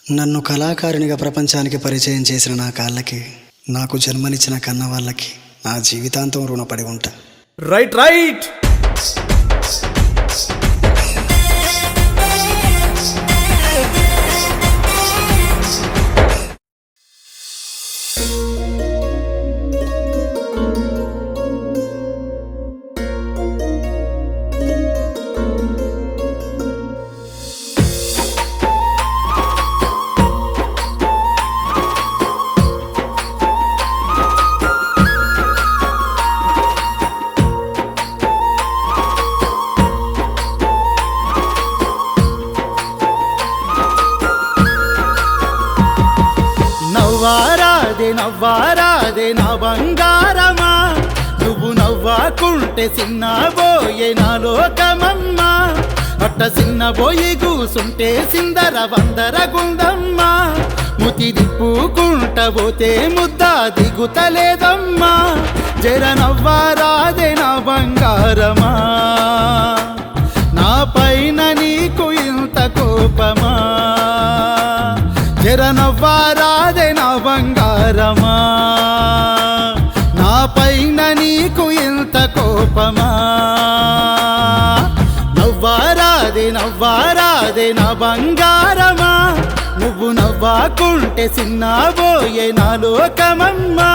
నన్ను కళాకారునిగా ప్రపంచానికి పరిచయం చేసిన నా కాళ్ళకి నాకు జన్మనిచ్చిన కన్న వాళ్ళకి నా జీవితాంతం రుణపడి ఉంటా రైట్ రైట్ నవ్వారాదే నవ్వారాదే నా బంగారమా నువ్వు నవ్వాకుంటే చిన్నబోయే నా లోకమమ్మా అట్ట చిన్నబోయి కూసుంటే సిందర వందర గుందమ్మా ముతి దిప్పుకుంట పోతే ముద్ద దిగుతలేదమ్మా జర నవ్వారాదే నా బంగారమా నా పైన నీకు ఇంత కోపమా జర నవ్వారాదే నా బంగారమా నా పైన నీకు ఇంత కోపమా నవ్వారాదే నవ్వారాదే నా బంగారమా నువ్వు నవ్వాకుంటే చిన్నబోయే నా లోకమమ్మా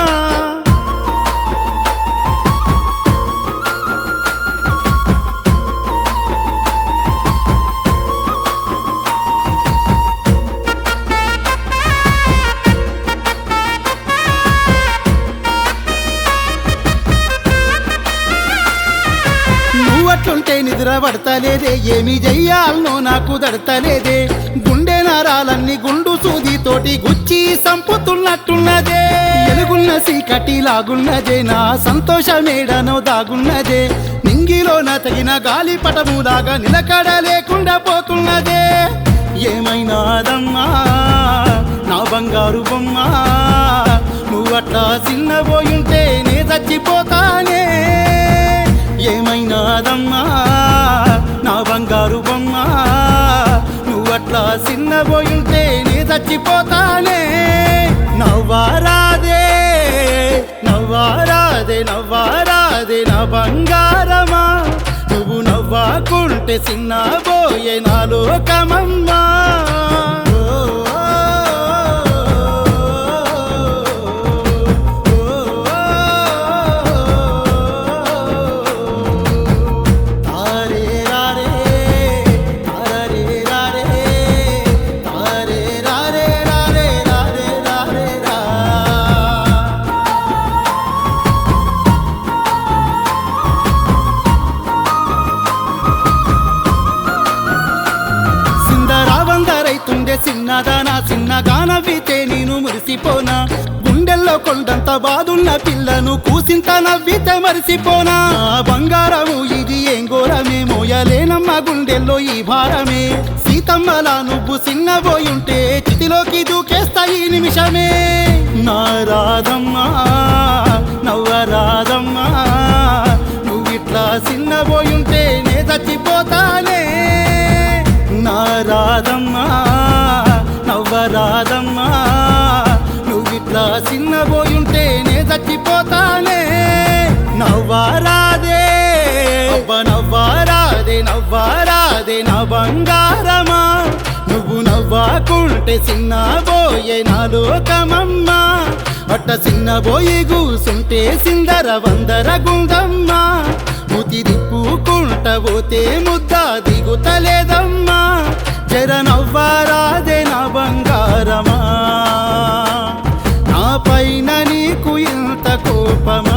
నువ్వట్లుంటే నిద్ర పడతలేదే ఏమి చెయ్యాలనో నాకు దడతలేదే గుండె నరాలన్నీ గుండు సూదితోటి గుచ్చి సంపుతున్నట్టున్నదే ఎలుగున్న సీకటి లాగున్నదే నా సంతోషమేడనో దాగున్నదే నింగిలో నా తగిన గాలి పటములాగా నిలకడ లేకుండా పోతున్నదే ఏమైనాదమ్మా నా బంగారు బొమ్మ నువ్వట్లా చిన్నబోయుంటే నే చచ్చిపోతానే ఏమైనాదమ్మా నా బంగారు బొమ్మ నువ్వట్లా చిన్నబోయుంటే నే చచ్చిపోతానే నవ్వారాదే నవ్వారాదే నవ్వారాదే నా బంగారమా నువ్వు నవ్వాకుంటే చిన్నబోయే నా లోకమమ్మా తారే రారే తారే రారే తారే రారే రారే రారే రారే రా సిందరావందరైతుండే చిన్నదానా చిన్నగా నవ్వితే నేను మురిసిపోనా గుండెల్లో కొండంత బాదున్న పిల్లను కూసింత నవ్వితే మరిసిపోనా ఆ బంగారము ఇది ఏం ఘోరమే మోయలేనమ్మ గుండెల్లో ఈ భారమే సీతమ్మలా నువ్వు చిన్నబోయుంటే చితిలోకి దూకేస్తా ఈ నిమిషమే నా రాధమ్మా నవ్వరాదమ్మా నువ్విట్లా చిన్నబోయుంటే నే చచ్చిపోతానే నా రాధమ్మా నవ్వరాదమ్మా నువ్విట్లా చిన్నబోయుంటే నే చచ్చిపోతానే నవ్వారాదే అబ్బ నవ్వారాదే నవ్వారాదే నా బంగారమా నువ్వు నవ్వాకుంటే చిన్నబోయే నా లోకమమ్మా అట్ట చిన్నబోయి కూసుంటే సిందర వందర గుండమ్మా ముతి దిప్పుకుంట పోతే ముద్ద దిగుతలేదమ్మా జర నవ్వారాదే నా బంగారమా నా పైన నీకు ఇంత కోపమా